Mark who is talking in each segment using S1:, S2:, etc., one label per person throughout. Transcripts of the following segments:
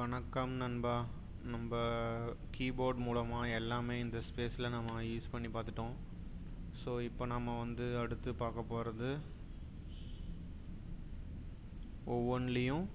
S1: வணக்கம் நண்பா நம்ம கீபோர்ட் மூலமாக எல்லாமே இந்த ஸ்பேஸில் நம்ம யூஸ் பண்ணி பார்த்துட்டோம் ஸோ இப்போ நம்ம வந்து அடுத்து பார்க்க போகிறது ஒவ்வொன்றிலையும்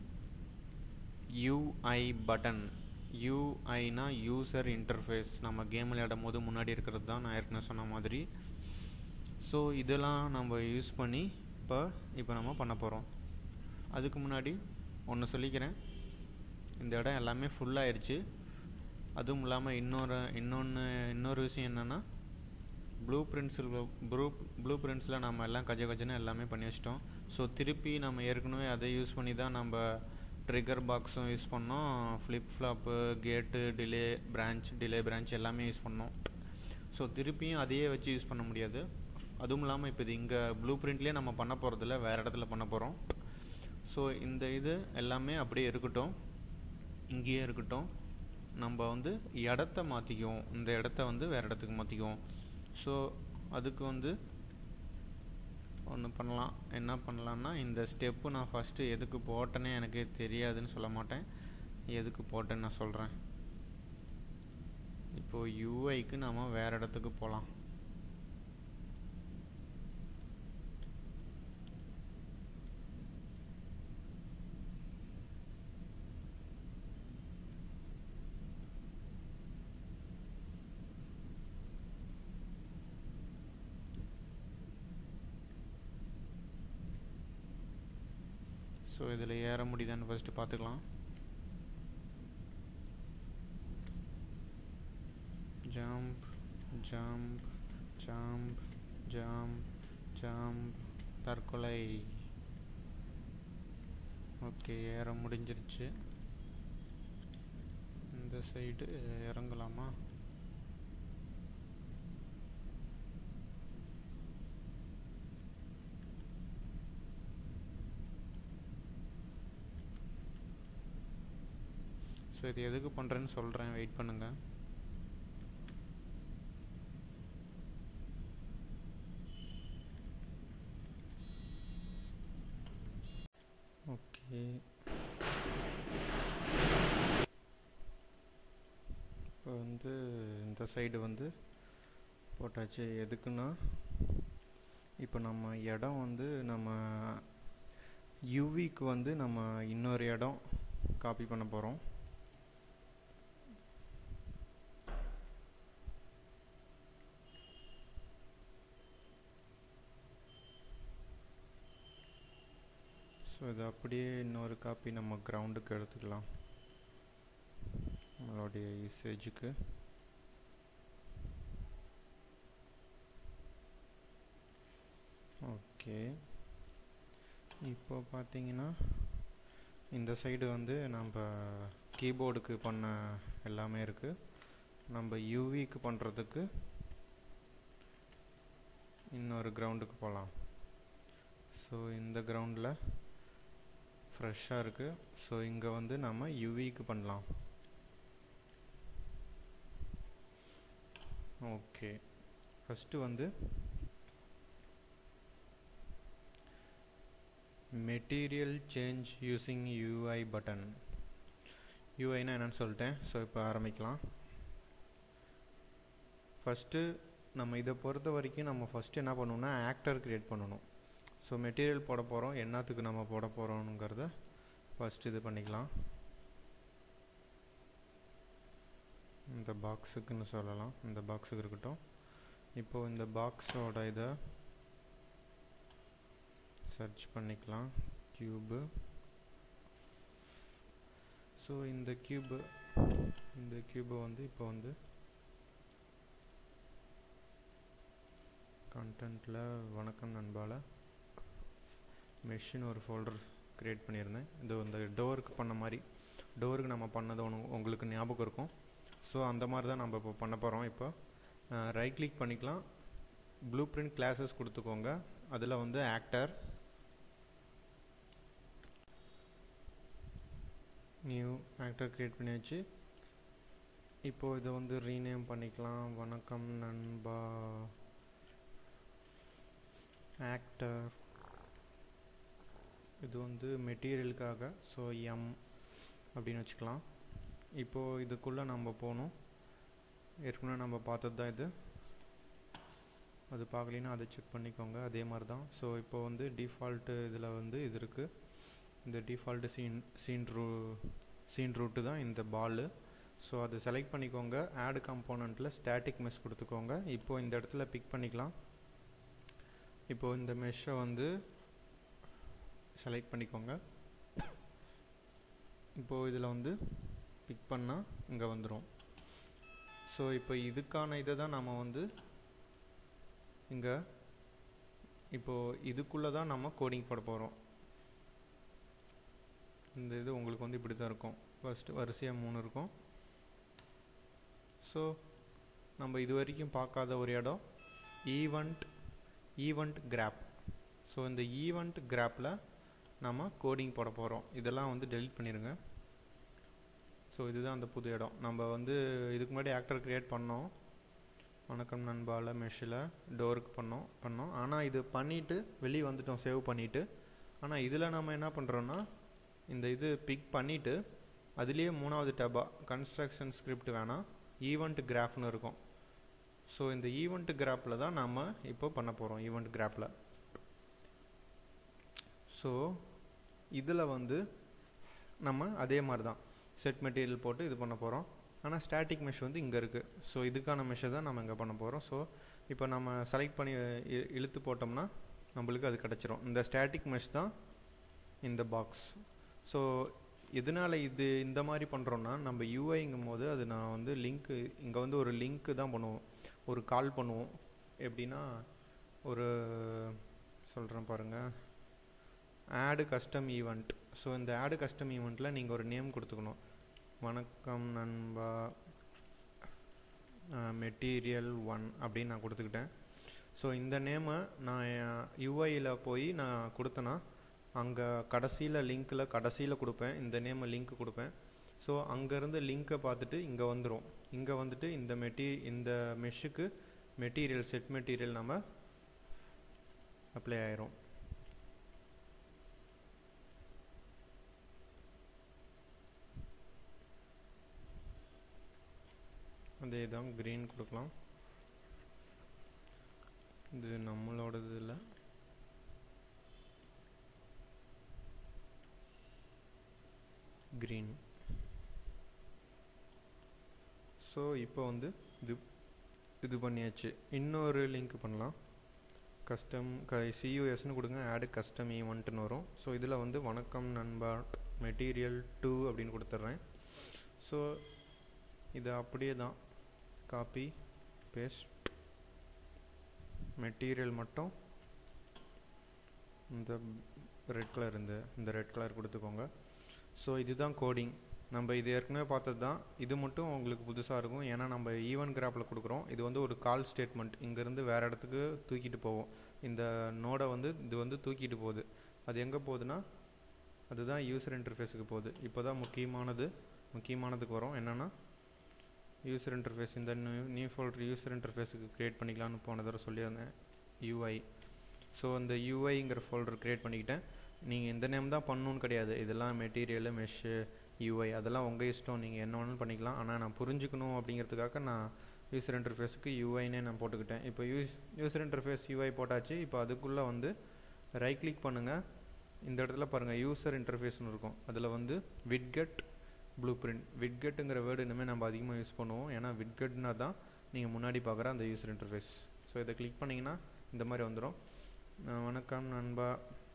S1: யூஐ பட்டன் யூஐனா யூசர் இன்டர்ஃபேஸ் நம்ம கேம் விளையாடும் போது முன்னாடி இருக்கிறது தான் நான் ஏற்கனவே சொன்ன மாதிரி ஸோ இதெல்லாம் நம்ம யூஸ் பண்ணி இப்போ இப்போ நம்ம பண்ண போகிறோம் அதுக்கு முன்னாடி ஒன்று சொல்லிக்கிறேன் இந்த இடம் எல்லாமே ஃபுல்லாகிருச்சு அதுவும் இல்லாமல் இன்னொரு இன்னொன்று இன்னொரு விஷயம் என்னென்னா ப்ளூ பிரிண்ட்ஸில் ப்ளூ ப்ளூ பிரிண்ட்ஸில் நம்ம எல்லாம் கஜ கஜன்னு எல்லாமே பண்ணி வச்சிட்டோம் ஸோ திருப்பி நம்ம ஏற்கனவே அதை யூஸ் பண்ணி தான் நம்ம ட்ரிகர் பாக்ஸும் யூஸ் பண்ணோம் flip flop gate delay branch delay branch எல்லாமே யூஸ் பண்ணோம் ஸோ திருப்பியும் அதையே வச்சு யூஸ் பண்ண முடியாது அதுவும் இல்லாமல் இப்போ இது இங்கே ப்ளூ பிரிண்ட்லேயே நம்ம பண்ண போகிறதில்ல வேறு இடத்துல பண்ண போகிறோம் ஸோ இந்த இது எல்லாமே அப்படியே இருக்கட்டும் இங்கேயே இருக்கட்டும் நம்ம வந்து இடத்த மாற்றிக்குவோம் இந்த இடத்த வந்து வேறு இடத்துக்கு மாற்றிக்குவோம் ஸோ அதுக்கு வந்து ஒன்று பண்ணலாம் என்ன பண்ணலான்னா இந்த ஸ்டெப்பு நான் ஃபஸ்ட்டு எதுக்கு போட்டேனே எனக்கு தெரியாதுன்னு சொல்ல மாட்டேன் எதுக்கு போட்டேன்னு நான் சொல்கிறேன் இப்போது யூஐக்கு நாம் வேறு இடத்துக்கு போகலாம் ஸோ இதில் ஏற முடியுதான்னு ஃபஸ்ட்டு பார்த்துக்கலாம் jump jump jump jump jump தற்கொலை ஓகே ஏற முடிஞ்சிருச்சு இந்த சைடு இறங்கலாமா ஸோ இது எதுக்கு பண்ணுறேன்னு சொல்கிறேன் வெயிட் பண்ணுங்கள் ஓகே இப்போ வந்து இந்த சைடு வந்து போட்டாச்சு எதுக்குன்னா இப்போ நம்ம இடம் வந்து நம்ம யூவிக்கு வந்து நம்ம இன்னொரு இடம் காப்பி பண்ண போகிறோம் ஸோ இது அப்படியே இன்னொரு காப்பி நம்ம கிரவுண்டுக்கு எடுத்துக்கலாம் நம்மளுடைய யூசேஜுக்கு ஓகே இப்போ பார்த்தீங்கன்னா இந்த சைடு வந்து நம்ம கீபோர்டுக்கு பண்ண எல்லாமே இருக்குது நம்ம யூவிக்கு பண்ணுறதுக்கு இன்னொரு கிரவுண்டுக்கு போகலாம் ஸோ இந்த கிரவுண்டில் ஃப்ரெஷ்ஷாக இருக்குது ஸோ இங்கே வந்து நம்ம யுவிக்கு பண்ணலாம் ஓகே ஃபஸ்ட்டு வந்து material change using UI button யூஐனா என்னன்னு சொல்லிட்டேன் ஸோ இப்போ ஆரம்பிக்கலாம் ஃபஸ்ட்டு நம்ம இதை பொறுத்த வரைக்கும் நம்ம ஃபஸ்ட்டு என்ன பண்ணணும்னா ஆக்டர் க்ரியேட் பண்ணணும் ஸோ மெட்டீரியல் போட போகிறோம் என்னத்துக்கு நம்ம போட போகிறோங்கிறத ஃபஸ்ட் இது பண்ணிக்கலாம் இந்த பாக்ஸுக்குன்னு சொல்லலாம் இந்த பாக்ஸுக்கு இருக்கட்டும் இப்போது இந்த பாக்ஸோட இதை சர்ச் பண்ணிக்கலாம் க்யூபு ஸோ இந்த க்யூபு இந்த க்யூபை வந்து இப்போ வந்து கண்டென்ட்டில் வணக்கம் நண்பால் மெஷின் ஒரு ஃபோல்டர் க்ரியேட் பண்ணியிருந்தேன் இது இந்த டோருக்கு பண்ண மாதிரி டோருக்கு நம்ம பண்ணது ஒன்று உங்களுக்கு ஞாபகம் இருக்கும் ஸோ அந்த மாதிரி தான் நம்ம இப்போ பண்ண போகிறோம் இப்போ ரைட் கிளிக் பண்ணிக்கலாம் ப்ளூ பிரிண்ட் கிளாஸஸ் கொடுத்துக்கோங்க அதில் வந்து ஆக்டர் நியூ ஆக்டர் க்ரியேட் பண்ணியாச்சு இப்போது இதை வந்து ரீநேம் பண்ணிக்கலாம் வணக்கம் நண்பா ஆக்டர் இது வந்து மெட்டீரியலுக்காக ஸோ எம் அப்படின்னு வச்சுக்கலாம் இப்போது இதுக்குள்ளே நம்ம போகணும் ஏற்கனவே நம்ம பார்த்தது தான் இது அது பார்க்கலைன்னா அதை செக் பண்ணிக்கோங்க அதே மாதிரி தான் ஸோ இப்போ வந்து டிஃபால்ட்டு இதில் வந்து இது இருக்குது இந்த default scene scene root scene root தான் இந்த பாலு ஸோ அதை செலக்ட் பண்ணிக்கோங்க ஆட் காம்போனண்ட்டில் ஸ்டாட்டிக் மெஷ் கொடுத்துக்கோங்க இப்போது இந்த இடத்துல பிக் பண்ணிக்கலாம் இப்போது இந்த மெஷ்ஷை வந்து செலக்ட் பண்ணிக்கோங்க இப்போது இதில் வந்து பிக் பண்ணால் இங்கே வந்துடும் ஸோ இப்போ இதுக்கான இதை தான் நம்ம வந்து இங்கே இப்போது இதுக்குள்ளே தான் நம்ம கோடிங் போட போகிறோம் இந்த இது உங்களுக்கு வந்து இப்படி தான் இருக்கும் ஃபஸ்ட்டு வரிசையாக மூணு இருக்கும் ஸோ நம்ம இது வரைக்கும் பார்க்காத ஒரு இடம் ஈவெண்ட் ஈவெண்ட் கிராப் ஸோ இந்த ஈவெண்ட் கிராப்பில் நம்ம கோடிங் போட போகிறோம் இதெல்லாம் வந்து டெலிட் பண்ணிடுங்க ஸோ இதுதான் அந்த புது இடம் நம்ம வந்து இதுக்கு முன்னாடி ஆக்டர் க்ரியேட் பண்ணோம் வணக்கம் நண்பால மெஷ்ஷில் டோருக்கு பண்ணோம் பண்ணோம் ஆனால் இது பண்ணிவிட்டு வெளியே வந்துட்டோம் சேவ் பண்ணிவிட்டு ஆனால் இதில் நம்ம என்ன பண்ணுறோன்னா இந்த இது பிக் பண்ணிவிட்டு அதுலேயே மூணாவது டேபாக கன்ஸ்ட்ரக்ஷன் ஸ்கிரிப்ட் வேணாம் ஈவெண்ட் கிராஃப்னு இருக்கும் ஸோ இந்த ஈவெண்ட் கிராப்பில் தான் நாம் இப்போ பண்ண போகிறோம் ஈவெண்ட் கிராப்பில் ஸோ இதில் வந்து நம்ம அதே மாதிரி தான் செட் மெட்டீரியல் போட்டு இது பண்ண போகிறோம் ஆனால் ஸ்டாட்டிக் மெஷ் வந்து இங்கே இருக்குது ஸோ இதுக்கான மெஷ்ஷை தான் நம்ம இங்கே பண்ண போகிறோம் ஸோ இப்போ நம்ம செலக்ட் பண்ணி இ- இழுத்து போட்டோம்னா நம்மளுக்கு அது கிடச்சிரும் இந்த ஸ்டாட்டிக் மெஷ் தான் இந்த பாக்ஸ் ஸோ எதனால் இது இந்த மாதிரி பண்ணுறோன்னா நம்ம யூஐங்கும் போது அது நான் வந்து லிங்க்கு இங்கே வந்து ஒரு லிங்க்கு தான் பண்ணுவோம் ஒரு கால் பண்ணுவோம் எப்படின்னா ஒரு சொல்கிறேன் பாருங்கள் ஆடு கஸ்டம் ஈவெண்ட் ஸோ இந்த ஆடு கஸ்டம் ஈவெண்ட்டில் நீங்கள் ஒரு நேம் கொடுத்துக்கணும் வணக்கம் நண்பா மெட்டீரியல் ஒன் அப்படின்னு நான் கொடுத்துக்கிட்டேன் ஸோ இந்த நேமை நான் யூஐயில் போய் நான் கொடுத்தேன்னா அங்கே கடைசியில் லிங்க்கில் கடைசியில் கொடுப்பேன் இந்த நேமை லிங்க் கொடுப்பேன் ஸோ அங்கேருந்து லிங்க்கை பார்த்துட்டு இங்கே வந்துடும் இங்கே வந்துட்டு இந்த மெட்டீ இந்த மெஷ்ஷுக்கு மெட்டீரியல் செட் மெட்டீரியல் நம்ம அப்ளை ஆயிரும் அதே தான் க்ரீன் கொடுக்கலாம் இது நம்மளோடது இல்லை க்ரீன் ஸோ இப்போ வந்து இது இது பண்ணியாச்சு இன்னொரு லிங்க் பண்ணலாம் கஸ்டம் க சியூஎஸ்னு கொடுங்க ஆடு கஸ்டம் ஈவெண்ட்னு வரும் ஸோ இதில் வந்து வணக்கம் நண்பா மெட்டீரியல் டூ அப்படின்னு கொடுத்துட்றேன் ஸோ இது அப்படியே தான் காப்பி பேஸ்ட் மெட்டீரியல் மட்டும் இந்த ரெட் கலர் இந்த இந்த ரெட் கலர் கொடுத்துக்கோங்க ஸோ இதுதான் கோடிங் நம்ம இது ஏற்கனவே பார்த்தது தான் இது மட்டும் உங்களுக்கு புதுசாக இருக்கும் ஏன்னா நம்ம ஈவன் கிராப்பில் கொடுக்குறோம் இது வந்து ஒரு கால் ஸ்டேட்மெண்ட் இங்கேருந்து வேறு இடத்துக்கு தூக்கிட்டு போவோம் இந்த நோடை வந்து இது வந்து தூக்கிட்டு போகுது அது எங்கே போகுதுன்னா அதுதான் யூசர் இன்டர்ஃபேஸுக்கு போகுது இப்போ தான் முக்கியமானது முக்கியமானதுக்கு வரும் என்னென்னா யூசர் இன்டர்ஃபேஸ் இந்த நியூ நியூ ஃபோல்டர் யூசர் இன்டர்ஃபேஸுக்கு க்ரியேட் பண்ணிக்கலாம்னு போன தடவை சொல்லியிருந்தேன் யூஐ ஸோ அந்த யூஐங்கிற ஃபோல்டர் க்ரியேட் பண்ணிக்கிட்டேன் நீங்கள் இந்த நேம் தான் பண்ணணும்னு கிடையாது இதெல்லாம் மெட்டீரியலு மெஷ்ஷு யூஐ அதெல்லாம் உங்கள் இஷ்டம் நீங்கள் என்ன வேணாலும் பண்ணிக்கலாம் ஆனால் நான் புரிஞ்சுக்கணும் அப்படிங்கிறதுக்காக நான் யூசர் இன்டர்ஃபேஸுக்கு யூஐனே நான் போட்டுக்கிட்டேன் இப்போ யூஸ் யூசர் இன்டர்ஃபேஸ் யூஐ போட்டாச்சு இப்போ அதுக்குள்ளே வந்து ரைட் கிளிக் பண்ணுங்கள் இந்த இடத்துல பாருங்கள் யூசர் இன்டர்ஃபேஸ்னு இருக்கும் அதில் வந்து விட்கெட் ப்ளூ பிரிண்ட் விட்கெட்டுங்கிற வேர்டு இனிமேல் நம்ம அதிகமாக யூஸ் பண்ணுவோம் ஏன்னா விட்கெட்னா தான் நீங்கள் முன்னாடி பார்க்குற அந்த யூசர் இன்டர்ஃபேஸ் ஸோ இதை கிளிக் பண்ணிங்கன்னா இந்த மாதிரி வந்துடும் வணக்கம் நண்பா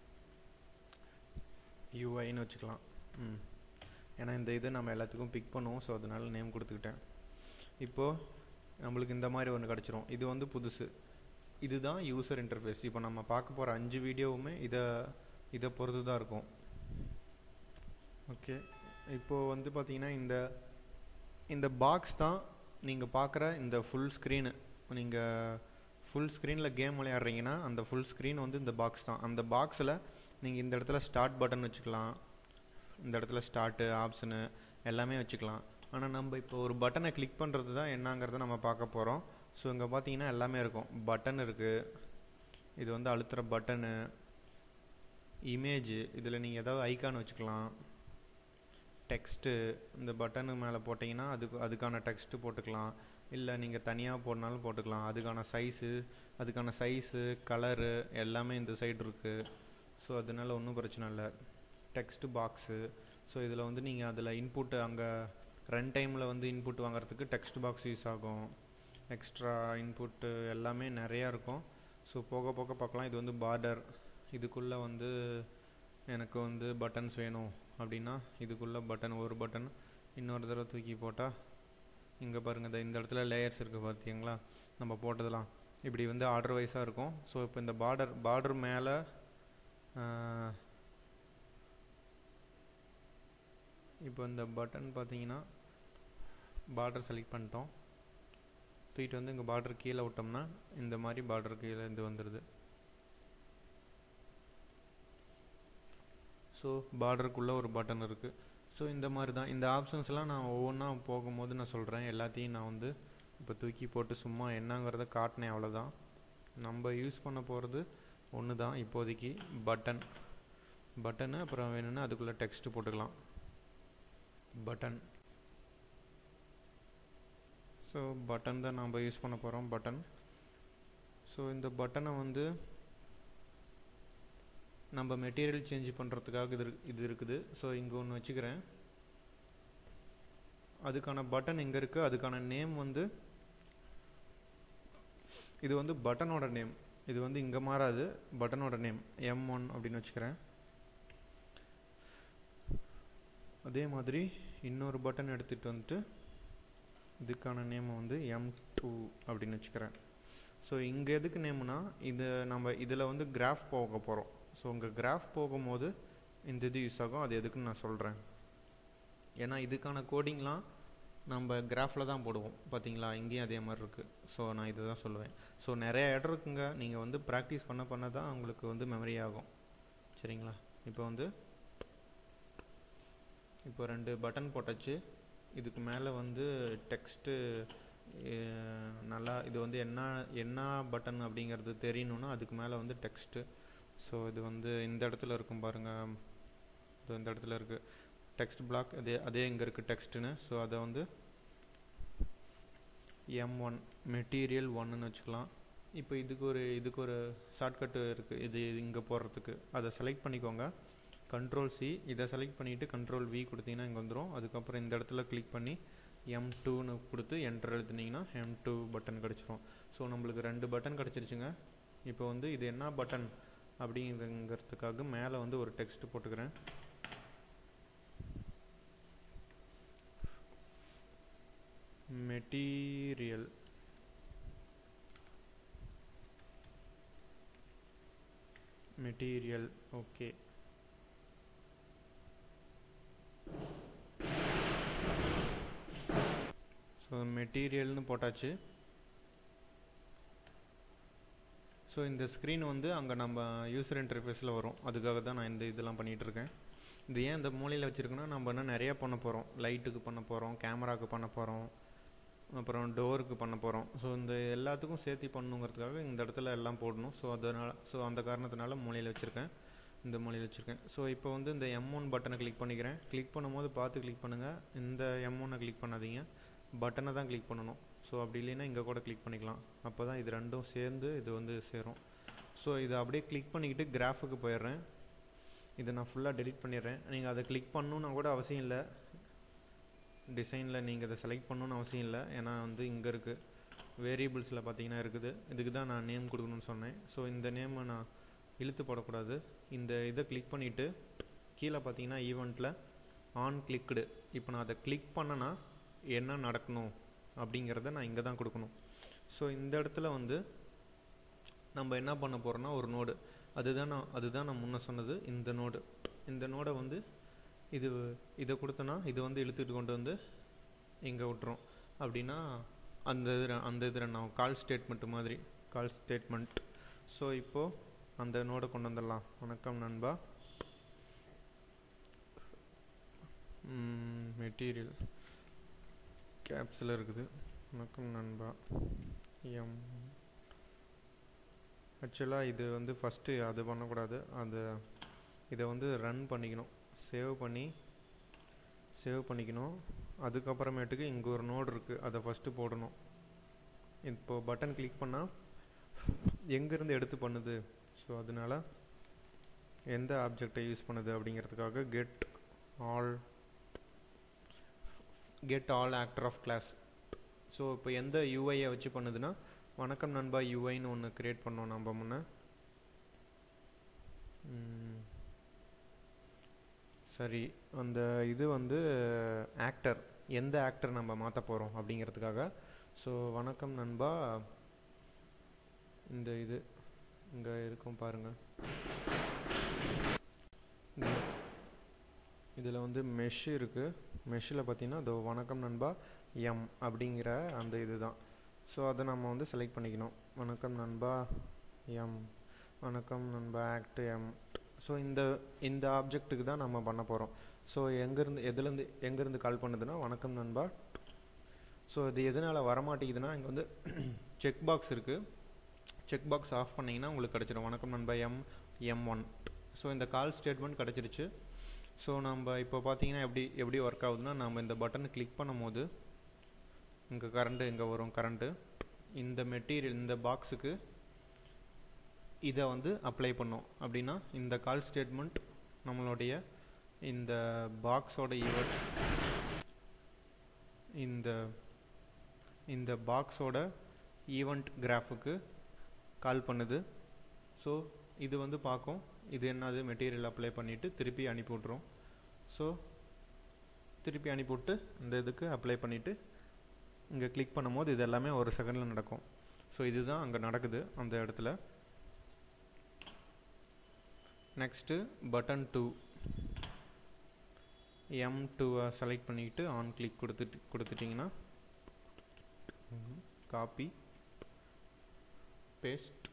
S1: யூஐன்னு வச்சுக்கலாம் ம் ஏன்னா இந்த இது நம்ம எல்லாத்துக்கும் பிக் பண்ணுவோம் ஸோ அதனால நேம் கொடுத்துக்கிட்டேன் இப்போது நம்மளுக்கு இந்த மாதிரி ஒன்று கிடச்சிரும் இது வந்து புதுசு இதுதான் யூசர் இன்டர்ஃபேஸ் இப்போ நம்ம பார்க்க போகிற அஞ்சு வீடியோவுமே இதை இதை பொறுத்து தான் இருக்கும் ஓகே இப்போது வந்து பார்த்தீங்கன்னா இந்த இந்த பாக்ஸ் தான் நீங்கள் பார்க்குற இந்த ஃபுல் ஸ்க்ரீனு நீங்கள் ஃபுல் ஸ்க்ரீனில் கேம் விளையாடுறீங்கன்னா அந்த ஃபுல் ஸ்க்ரீன் வந்து இந்த பாக்ஸ் தான் அந்த பாக்ஸில் நீங்கள் இந்த இடத்துல ஸ்டார்ட் பட்டன் வச்சுக்கலாம் இந்த இடத்துல ஸ்டார்ட்டு ஆப்ஷனு எல்லாமே வச்சுக்கலாம் ஆனால் நம்ம இப்போ ஒரு பட்டனை கிளிக் பண்ணுறது தான் என்னங்கிறத நம்ம பார்க்க போகிறோம் ஸோ இங்கே பார்த்தீங்கன்னா எல்லாமே இருக்கும் பட்டன் இருக்குது இது வந்து அழுத்துகிற பட்டனு இமேஜ் இதில் நீங்கள் ஏதாவது ஐக்கான் வச்சுக்கலாம் டெக்ஸ்ட்டு இந்த பட்டனு மேலே போட்டிங்கன்னா அதுக்கு அதுக்கான டெக்ஸ்ட்டு போட்டுக்கலாம் இல்லை நீங்கள் தனியாக போடனாலும் போட்டுக்கலாம் அதுக்கான சைஸு அதுக்கான சைஸு கலரு எல்லாமே இந்த சைடு இருக்குது ஸோ அதனால ஒன்றும் பிரச்சனை இல்லை டெக்ஸ்ட் பாக்ஸு ஸோ இதில் வந்து நீங்கள் அதில் இன்புட்டு அங்கே ரன் டைமில் வந்து இன்புட் வாங்குறதுக்கு டெக்ஸ்ட் பாக்ஸ் யூஸ் ஆகும் எக்ஸ்ட்ரா இன்புட்டு எல்லாமே நிறையா இருக்கும் ஸோ போக போக பார்க்கலாம் இது வந்து பார்டர் இதுக்குள்ளே வந்து எனக்கு வந்து பட்டன்ஸ் வேணும் அப்படின்னா இதுக்குள்ளே பட்டன் ஒரு பட்டன் இன்னொரு தடவை தூக்கி போட்டால் இங்கே பாருங்கள் இந்த இந்த இடத்துல லேயர்ஸ் இருக்குது பார்த்தீங்களா நம்ம போட்டதெல்லாம் இப்படி வந்து ஆர்டர் வைஸாக இருக்கும் ஸோ இப்போ இந்த பார்டர் பார்டர் மேலே இப்போ இந்த பட்டன் பார்த்தீங்கன்னா பார்டர் செலக்ட் பண்ணிட்டோம் தூக்கிட்டு வந்து இங்கே பார்டர் கீழே விட்டோம்னா இந்த மாதிரி பார்டர் கீழே இது வந்துடுது ஸோ பார்டருக்குள்ளே ஒரு பட்டன் இருக்குது ஸோ இந்த மாதிரி தான் இந்த ஆப்ஷன்ஸ்லாம் நான் ஒவ்வொன்றா போகும்போது நான் சொல்கிறேன் எல்லாத்தையும் நான் வந்து இப்போ தூக்கி போட்டு சும்மா என்னங்கிறத காட்டினேன் அவ்வளோதான் நம்ம யூஸ் பண்ண போகிறது ஒன்று தான் இப்போதைக்கு பட்டன் பட்டனு அப்புறம் வேணும்னா அதுக்குள்ளே டெக்ஸ்ட் போட்டுக்கலாம் பட்டன் ஸோ பட்டன் தான் நம்ம யூஸ் பண்ண போகிறோம் பட்டன் ஸோ இந்த பட்டனை வந்து நம்ம மெட்டீரியல் சேஞ்ச் பண்ணுறதுக்காக இது இது இருக்குது ஸோ இங்கே ஒன்று வச்சுக்கிறேன் அதுக்கான பட்டன் எங்கே இருக்குது அதுக்கான நேம் வந்து இது வந்து பட்டனோட நேம் இது வந்து இங்கே மாறாது பட்டனோட நேம் எம் ஒன் அப்படின்னு வச்சுக்கிறேன் அதே மாதிரி இன்னொரு பட்டன் எடுத்துகிட்டு வந்துட்டு இதுக்கான நேமை வந்து எம் டூ அப்படின்னு வச்சுக்கிறேன் ஸோ இங்கே எதுக்கு நேம்னா இது நம்ம இதில் வந்து கிராஃப் போக போகிறோம் ஸோ உங்கள் கிராஃப் போகும்போது இந்த இது யூஸ் ஆகும் அது எதுக்குன்னு நான் சொல்கிறேன் ஏன்னா இதுக்கான கோடிங்லாம் நம்ம கிராஃபில் தான் போடுவோம் பார்த்தீங்களா இங்கேயும் அதே மாதிரி இருக்குது ஸோ நான் இதை தான் சொல்லுவேன் ஸோ நிறைய இடம் இருக்குங்க நீங்கள் வந்து ப்ராக்டிஸ் பண்ண பண்ண தான் உங்களுக்கு வந்து மெமரி ஆகும் சரிங்களா இப்போ வந்து இப்போ ரெண்டு பட்டன் போட்டாச்சு இதுக்கு மேலே வந்து டெக்ஸ்ட்டு நல்லா இது வந்து என்ன என்ன பட்டன் அப்படிங்கிறது தெரியணுன்னா அதுக்கு மேலே வந்து டெக்ஸ்ட்டு ஸோ இது வந்து இந்த இடத்துல இருக்கும் பாருங்கள் இது இந்த இடத்துல இருக்குது டெக்ஸ்ட் பிளாக் அதே அதே இங்கே இருக்குது டெக்ஸ்ட்டுன்னு ஸோ அதை வந்து எம் ஒன் மெட்டீரியல் ஒன்னுன்னு வச்சுக்கலாம் இப்போ இதுக்கு ஒரு இதுக்கு ஒரு ஷார்ட்கட்டு இருக்குது இது இங்கே போடுறதுக்கு அதை செலக்ட் பண்ணிக்கோங்க கண்ட்ரோல் சி இதை செலக்ட் பண்ணிவிட்டு கண்ட்ரோல் வி கொடுத்தீங்கன்னா இங்கே வந்துடும் அதுக்கப்புறம் இந்த இடத்துல கிளிக் பண்ணி எம் டூன்னு கொடுத்து என்டர் எழுத்துனீங்கன்னா எம் டூ பட்டன் கிடச்சிரும் ஸோ நம்மளுக்கு ரெண்டு பட்டன் கிடச்சிருச்சுங்க இப்போ வந்து இது என்ன பட்டன் அப்படிங்கிறதுக்காக மேலே வந்து ஒரு டெக்ஸ்ட் போட்டுக்கிறேன் மெட்டீரியல் மெட்டீரியல் ஓகே ஸோ மெட்டீரியல்னு போட்டாச்சு ஸோ இந்த ஸ்க்ரீன் வந்து அங்கே நம்ம யூசர் இன்டர்ஃபேஸில் வரும் அதுக்காக தான் நான் இந்த இதெல்லாம் பண்ணிகிட்டு இருக்கேன் இது ஏன் இந்த மூலையில் வச்சுருக்கேன்னா நம்ம இன்னும் நிறைய பண்ண போகிறோம் லைட்டுக்கு பண்ண போகிறோம் கேமராவுக்கு பண்ண போகிறோம் அப்புறம் டோருக்கு பண்ண போகிறோம் ஸோ இந்த எல்லாத்துக்கும் சேர்த்து பண்ணுங்கிறதுக்காக இந்த இடத்துல எல்லாம் போடணும் ஸோ அதனால் ஸோ அந்த காரணத்தினால மூலையில் வச்சுருக்கேன் இந்த மூலையில் வச்சுருக்கேன் ஸோ இப்போ வந்து இந்த எம் ஒன் பட்டனை கிளிக் பண்ணிக்கிறேன் கிளிக் பண்ணும்போது பார்த்து கிளிக் பண்ணுங்கள் இந்த எம் ஒன்னை கிளிக் பண்ணாதீங்க பட்டனை தான் கிளிக் பண்ணணும் ஸோ அப்படி இல்லைன்னா இங்கே கூட கிளிக் பண்ணிக்கலாம் அப்போ தான் இது ரெண்டும் சேர்ந்து இது வந்து சேரும் ஸோ இதை அப்படியே கிளிக் பண்ணிக்கிட்டு கிராஃபுக்கு போயிடுறேன் இதை நான் ஃபுல்லாக டெலிட் பண்ணிடுறேன் நீங்கள் அதை கிளிக் பண்ணணுன்னா கூட அவசியம் இல்லை டிசைனில் நீங்கள் இதை செலக்ட் பண்ணணுன்னு அவசியம் இல்லை ஏன்னா வந்து இங்கே இருக்குது வேரியபிள்ஸில் பார்த்தீங்கன்னா இருக்குது இதுக்கு தான் நான் நேம் கொடுக்கணும்னு சொன்னேன் ஸோ இந்த நேமை நான் இழுத்து போடக்கூடாது இந்த இதை கிளிக் பண்ணிவிட்டு கீழே பார்த்தீங்கன்னா ஈவெண்ட்டில் ஆன் கிளிக்டு இப்போ நான் அதை கிளிக் பண்ணனா என்ன நடக்கணும் அப்படிங்கிறத நான் இங்கே தான் கொடுக்கணும் ஸோ இந்த இடத்துல வந்து நம்ம என்ன பண்ண போகிறோன்னா ஒரு நோடு அதுதான் நான் அதுதான் நான் முன்ன சொன்னது இந்த நோடு இந்த நோடை வந்து இது இதை கொடுத்தனா இது வந்து இழுத்துட்டு கொண்டு வந்து இங்கே விட்டுரும் அப்படின்னா அந்த இது அந்த இது நான் கால் ஸ்டேட்மெண்ட் மாதிரி கால் ஸ்டேட்மெண்ட் ஸோ இப்போது அந்த நோடை கொண்டு வந்துடலாம் வணக்கம் நண்பா மெட்டீரியல் கேப்ஸில் இருக்குது வணக்கம் நண்பா எம் ஆக்சுவலாக இது வந்து ஃபஸ்ட்டு அது பண்ணக்கூடாது அது இதை வந்து ரன் பண்ணிக்கணும் சேவ் பண்ணி சேவ் பண்ணிக்கணும் அதுக்கப்புறமேட்டுக்கு இங்கே ஒரு நோடு இருக்குது அதை ஃபஸ்ட்டு போடணும் இப்போ பட்டன் கிளிக் பண்ணால் எங்கேருந்து எடுத்து பண்ணுது ஸோ அதனால எந்த ஆப்ஜெக்டை யூஸ் பண்ணுது அப்படிங்கிறதுக்காக get all get all actor of class so இப்போ எந்த யூஐயை வச்சு பண்ணுதுன்னா வணக்கம் நண்பா யூஐன்னு ஒன்று க்ரியேட் பண்ணோம் நம்ம முன்ன சரி அந்த இது வந்து ஆக்டர் எந்த ஆக்டர் நம்ம மாற்ற போகிறோம் அப்படிங்கிறதுக்காக ஸோ வணக்கம் நண்பா இந்த இது இங்கே இருக்கும் பாருங்கள் இதில் வந்து மெஷ் இருக்குது மெஷ்ஷில் பார்த்தீங்கன்னா அது வணக்கம் நண்பா எம் அப்படிங்கிற அந்த இது தான் ஸோ அதை நம்ம வந்து செலக்ட் பண்ணிக்கணும் வணக்கம் நண்பா எம் வணக்கம் நண்பா ஆக்ட் எம் ஸோ இந்த இந்த ஆப்ஜெக்ட்டுக்கு தான் நம்ம பண்ண போகிறோம் ஸோ எங்கேருந்து எதுலேருந்து எங்கேருந்து கால் பண்ணுதுன்னா வணக்கம் நண்பா ஸோ இது எதனால் வரமாட்டேங்குதுன்னா இங்கே வந்து செக் பாக்ஸ் இருக்குது செக் பாக்ஸ் ஆஃப் பண்ணிங்கன்னா உங்களுக்கு கிடச்சிரும் வணக்கம் நண்பா எம் எம் ஒன் ஸோ இந்த கால் ஸ்டேட்மெண்ட் கிடச்சிருச்சு ஸோ நம்ம இப்போ பார்த்தீங்கன்னா எப்படி எப்படி ஒர்க் ஆகுதுன்னா நம்ம இந்த பட்டனை கிளிக் பண்ணும்போது இங்கே கரண்ட்டு இங்கே வரும் கரண்ட்டு இந்த மெட்டீரியல் இந்த பாக்ஸுக்கு இதை வந்து அப்ளை பண்ணோம் அப்படின்னா இந்த கால் ஸ்டேட்மெண்ட் நம்மளுடைய இந்த பாக்ஸோட ஈவெண்ட் இந்த இந்த பாக்ஸோட ஈவெண்ட் கிராஃபுக்கு கால் பண்ணுது ஸோ இது வந்து பார்க்கும் இது என்னது மெட்டீரியல் அப்ளை பண்ணிவிட்டு திருப்பி அனுப்பி விட்ரும் ஸோ திருப்பி அனுப்பிவிட்டு இந்த இதுக்கு அப்ளை பண்ணிவிட்டு இங்கே கிளிக் பண்ணும்போது இது எல்லாமே ஒரு செகண்டில் நடக்கும் ஸோ இதுதான் அங்கே நடக்குது அந்த இடத்துல நெக்ஸ்ட்டு பட்டன் டூ எம் டூவை செலக்ட் பண்ணிக்கிட்டு ஆன் கிளிக் கொடுத்துட்டு கொடுத்துட்டிங்கன்னா காப்பி பேஸ்ட்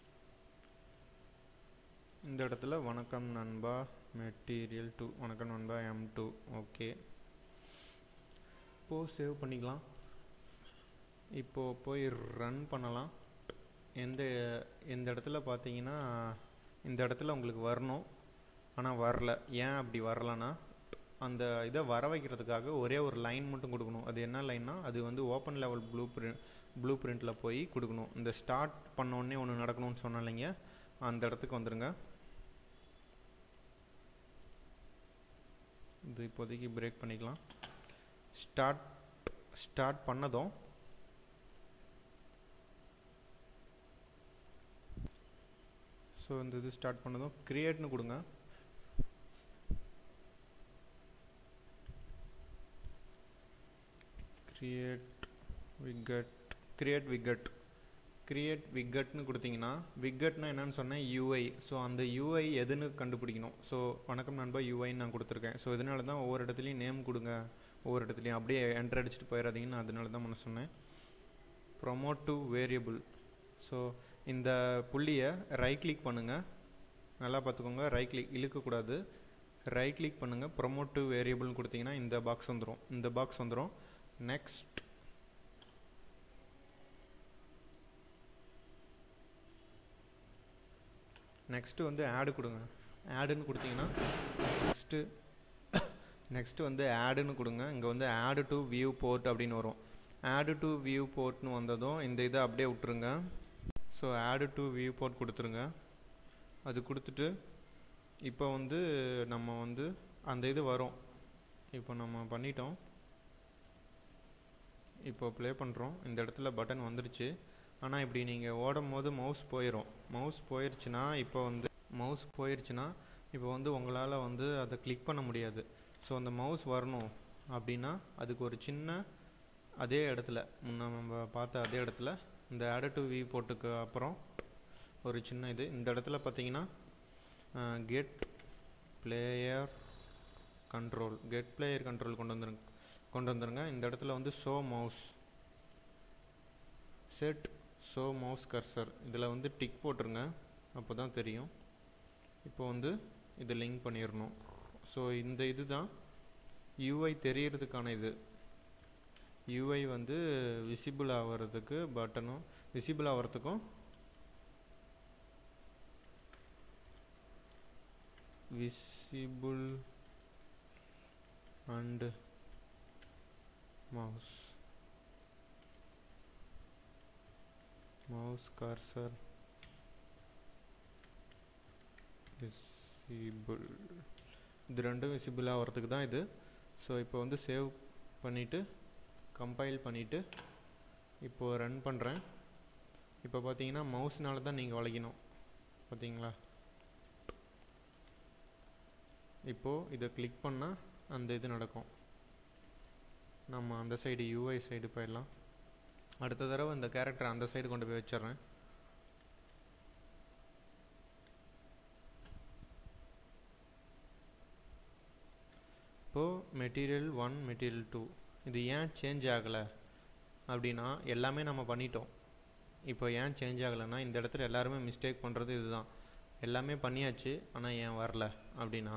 S1: இந்த இடத்துல வணக்கம் நண்பா மெட்டீரியல் டூ வணக்கம் நண்பா எம் டூ ஓகே இப்போது சேவ் பண்ணிக்கலாம் இப்போது போய் ரன் பண்ணலாம் எந்த இந்த இடத்துல பார்த்தீங்கன்னா இந்த இடத்துல உங்களுக்கு வரணும் ஆனால் வரல ஏன் அப்படி வரலன்னா அந்த இதை வர வைக்கிறதுக்காக ஒரே ஒரு லைன் மட்டும் கொடுக்கணும் அது என்ன லைன்னா அது வந்து ஓப்பன் லெவல் ப்ளூ பிரிண்ட் ப்ளூ பிரிண்ட்டில் போய் கொடுக்கணும் இந்த ஸ்டார்ட் பண்ணோடனே ஒன்று நடக்கணும்னு சொன்னாலிங்க அந்த இடத்துக்கு வந்துடுங்க இது இப்போதைக்கு பிரேக் பண்ணிக்கலாம் ஸ்டார்ட் ஸ்டார்ட் பண்ணதும் ஸோ இந்த இது ஸ்டார்ட் பண்ணதும் க்ரியேட்னு கொடுங்க create widget create widget create விக்கெட்னு கொடுத்தீங்கன்னா விக்கெட்னா என்னன்னு சொன்னேன் யூஐ ஸோ அந்த யூஐ எதுன்னு கண்டுபிடிக்கணும் ஸோ வணக்கம் நண்பா யூஐன்னு நான் கொடுத்துருக்கேன் ஸோ இதனால தான் ஒவ்வொரு இடத்துலையும் நேம் கொடுங்க ஒவ்வொரு இடத்துலையும் அப்படியே என்டர் அடிச்சுட்டு போயிடாதீங்கன்னு அதனால தான் நான் சொன்னேன் ப்ரொமோட் டு வேரியபிள் ஸோ இந்த புள்ளியை ரைட் கிளிக் பண்ணுங்கள் நல்லா பார்த்துக்கோங்க ரைட் கிளிக் இழுக்கக்கூடாது ரைட் கிளிக் பண்ணுங்கள் ப்ரொமோட் டு வேரியபிள்னு கொடுத்தீங்கன்னா இந்த பாக்ஸ் வந்துடும் இந்த பாக்ஸ் வந்துடும் நெக்ஸ்ட் நெக்ஸ்ட்டு வந்து ஆடு கொடுங்க ஆடுன்னு கொடுத்தீங்கன்னா நெக்ஸ்ட்டு நெக்ஸ்ட்டு வந்து ஆடுன்னு கொடுங்க இங்கே வந்து ஆடு டு வியூ போர்ட் அப்படின்னு வரும் ஆடு டு வியூ போர்ட்னு வந்ததும் இந்த இதை அப்படியே விட்டுருங்க ஸோ ஆடு டு வியூ போர்ட் கொடுத்துருங்க அது கொடுத்துட்டு இப்போ வந்து நம்ம வந்து அந்த இது வரும் இப்போ நம்ம பண்ணிட்டோம் இப்போ ப்ளே பண்ணுறோம் இந்த இடத்துல பட்டன் வந்துருச்சு ஆனால் இப்படி நீங்கள் ஓடும் போது மவுஸ் போயிடும் மவுஸ் போயிடுச்சுன்னா இப்போ வந்து மவுஸ் போயிடுச்சுன்னா இப்போ வந்து உங்களால் வந்து அதை கிளிக் பண்ண முடியாது ஸோ அந்த மவுஸ் வரணும் அப்படின்னா அதுக்கு ஒரு சின்ன அதே இடத்துல முன்ன நம்ம பார்த்த அதே இடத்துல இந்த ஆடு டு வி போட்டுக்கு அப்புறம் ஒரு சின்ன இது இந்த இடத்துல பார்த்தீங்கன்னா get player control get player control கொண்டு வந்துருங்க கொண்டு வந்துருங்க இந்த இடத்துல வந்து show mouse set show mouse cursor இதில் வந்து டிக் போட்டுருங்க அப்போ தான் தெரியும் இப்போ வந்து இதை லிங்க் பண்ணிடணும் ஸோ இந்த இது தான் யூஐ தெரியறதுக்கான இது யூஐ வந்து விசிபிள் ஆகிறதுக்கு பட்டனும் விசிபிள் ஆகிறதுக்கும் visible and mouse mouse cursor visible இது ரெண்டும் விசிபிள் ஆகிறதுக்கு தான் இது ஸோ இப்போ வந்து சேவ் பண்ணிவிட்டு கம்பைல் பண்ணிவிட்டு இப்போது ரன் பண்ணுறேன் இப்போ பார்த்தீங்கன்னா மவுஸ்னால தான் நீங்கள் வளைக்கணும் பார்த்தீங்களா இப்போது இதை கிளிக் பண்ணால் அந்த இது நடக்கும் நம்ம அந்த சைடு யூஐ சைடு போயிடலாம் அடுத்த தடவை இந்த கேரக்டர் அந்த சைடு கொண்டு போய் வச்சிடுறேன் இப்போது மெட்டீரியல் ஒன் மெட்டீரியல் டூ இது ஏன் சேஞ்ச் ஆகலை அப்படின்னா எல்லாமே நம்ம பண்ணிட்டோம் இப்போ ஏன் சேஞ்ச் ஆகலைன்னா இந்த இடத்துல எல்லாருமே மிஸ்டேக் பண்ணுறது இதுதான் எல்லாமே பண்ணியாச்சு ஆனால் ஏன் வரல அப்படின்னா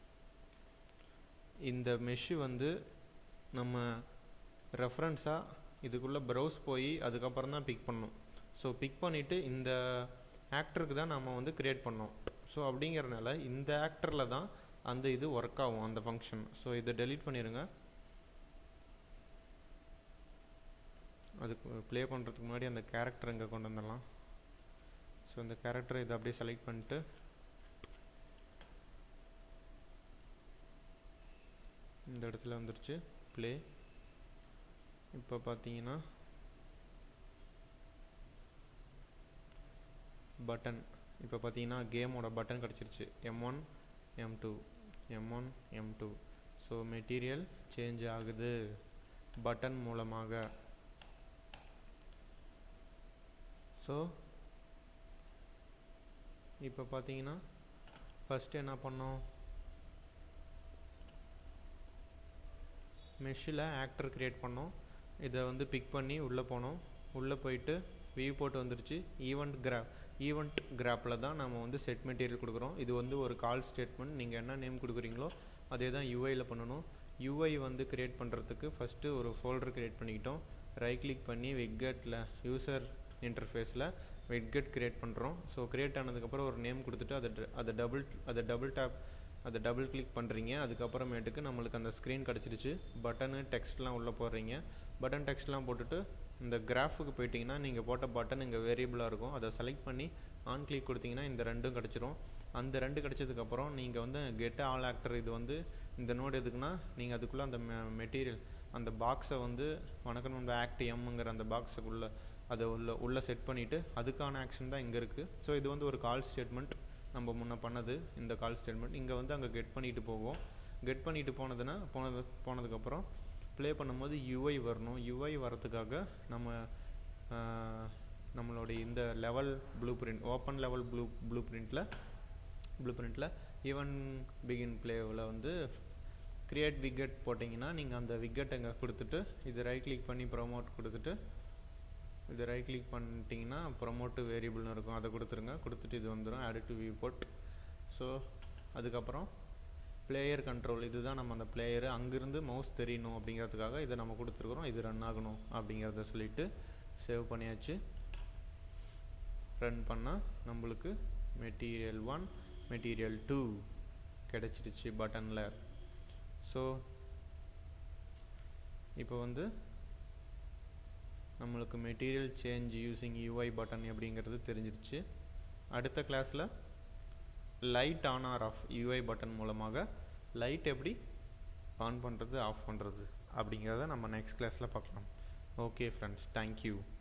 S1: இந்த மெஷ்ஷு வந்து நம்ம ரெஃபரன்ஸாக இதுக்குள்ளே ப்ரௌஸ் போய் அதுக்கப்புறம் தான் பிக் பண்ணோம் ஸோ பிக் பண்ணிவிட்டு இந்த ஆக்டருக்கு தான் நம்ம வந்து க்ரியேட் பண்ணோம் ஸோ அப்படிங்கிறனால இந்த ஆக்டரில் தான் அந்த இது ஒர்க் ஆகும் அந்த ஃபங்க்ஷன் ஸோ இதை டெலீட் பண்ணிடுங்க அதுக்கு ப்ளே பண்ணுறதுக்கு முன்னாடி அந்த கேரக்டர் இங்கே கொண்டு வந்துடலாம் ஸோ இந்த கேரக்டரை இதை அப்படியே செலக்ட் பண்ணிட்டு இந்த இடத்துல வந்துருச்சு ப்ளே இப்போ பார்த்தீங்கன்னா பட்டன் இப்போ பார்த்தீங்கன்னா கேமோட பட்டன் கிடச்சிருச்சு M one M two M one M two so material change ஆகுது பட்டன் மூலமாக ஸோ இப்போ பார்த்தீங்கன்னா ஃபஸ்ட்டு என்ன பண்ணோம் மெஷ்ஷில் ஆக்டர் க்ரியேட் பண்ணோம் இதை வந்து பிக் பண்ணி உள்ளே போனோம் உள்ளே போயிட்டு வியூ போட்டு வந்துருச்சு ஈவெண்ட் கிராப் ஈவெண்ட் கிராப்பில் தான் நம்ம வந்து செட் மெட்டீரியல் கொடுக்குறோம் இது வந்து ஒரு கால் ஸ்டேட்மெண்ட் நீங்கள் என்ன நேம் கொடுக்குறீங்களோ அதே தான் யூஐயில் பண்ணணும் யூஐ வந்து க்ரியேட் பண்ணுறதுக்கு ஃபஸ்ட்டு ஒரு ஃபோல்டர் க்ரியேட் பண்ணிக்கிட்டோம் ரைட் கிளிக் பண்ணி வெக்கெட்டில் யூசர் இன்டர்ஃபேஸில் வெட்கெட் க்ரியேட் பண்ணுறோம் ஸோ க்ரியேட் ஆனதுக்கப்புறம் ஒரு நேம் கொடுத்துட்டு அதை அதை டபுள் அதை டபுள் டேப் அதை டபுள் கிளிக் பண்ணுறீங்க அதுக்கப்புறமேட்டுக்கு நம்மளுக்கு அந்த ஸ்க்ரீன் கிடச்சிருச்சு பட்டனு டெக்ஸ்ட்லாம் உள்ளே போடுறீங்க பட்டன் டெக்ஸ்ட்லாம் போட்டுட்டு இந்த கிராஃபுக்கு போயிட்டிங்கன்னா நீங்கள் போட்ட பட்டன் இங்கே வேரியபிளாக இருக்கும் அதை செலக்ட் பண்ணி ஆன் கிளிக் கொடுத்தீங்கன்னா இந்த ரெண்டும் கிடச்சிரும் அந்த ரெண்டு கிடச்சதுக்கப்புறம் நீங்கள் வந்து கெட் ஆல் ஆக்டர் இது வந்து இந்த நோடு எதுக்குன்னா நீங்கள் அதுக்குள்ளே அந்த மெட்டீரியல் அந்த பாக்ஸை வந்து வணக்கம் நம்ம ஆக்ட் எம்ங்கிற அந்த பாக்ஸுக்குள்ளே அதை உள்ள உள்ளே செட் பண்ணிவிட்டு அதுக்கான ஆக்ஷன் தான் இங்கே இருக்குது ஸோ இது வந்து ஒரு கால் ஸ்டேட்மெண்ட் நம்ம முன்ன பண்ணது இந்த கால் ஸ்டேட்மெண்ட் இங்கே வந்து அங்கே கெட் பண்ணிட்டு போகும் கெட் பண்ணிட்டு போனதுன்னா போனது போனதுக்கப்புறம் ப்ளே பண்ணும்போது யூஐ வரணும் யூஐ வரதுக்காக நம்ம நம்மளுடைய இந்த level blueprint open level blue blue பிரிண்ட்டில் ப்ளூ பிரிண்ட்டில் ஈவன் பிகின் ப்ளேவில் வந்து க்ரியேட் விக்கெட் போட்டிங்கன்னா நீங்கள் அந்த விக்கெட் இங்கே கொடுத்துட்டு இது ரைட் கிளிக் பண்ணி ப்ரொமோட் கொடுத்துட்டு இது ரைட் கிளிக் பண்ணிட்டீங்கன்னா ப்ரொமோட்டு வேரியபிள்னு இருக்கும் அதை கொடுத்துருங்க கொடுத்துட்டு இது வந்துடும் add to viewport so அதுக்கப்புறம் பிளேயர் கண்ட்ரோல் இதுதான் நம்ம அந்த பிளேயரு அங்கேருந்து மவுஸ் தெரியணும் அப்படிங்கிறதுக்காக இதை நம்ம கொடுத்துருக்குறோம் இது ரன் ஆகணும் அப்படிங்கிறத சொல்லிவிட்டு சேவ் பண்ணியாச்சு ரன் பண்ணால் நம்மளுக்கு மெட்டீரியல் ஒன் மெட்டீரியல் டூ கிடச்சிருச்சு பட்டனில் ஸோ இப்போ வந்து நம்மளுக்கு material change using UI button எப்படிங்கிறது தெரிஞ்சிருச்சு அடுத்த கிளாஸில் light on or off UI button மூலமாக லைட் எப்படி ஆன் பண்ணுறது ஆஃப் பண்ணுறது அப்படிங்கிறத நம்ம நெக்ஸ்ட் கிளாஸில் பார்க்கலாம் ஓகே ஃப்ரெண்ட்ஸ் தேங்க்யூ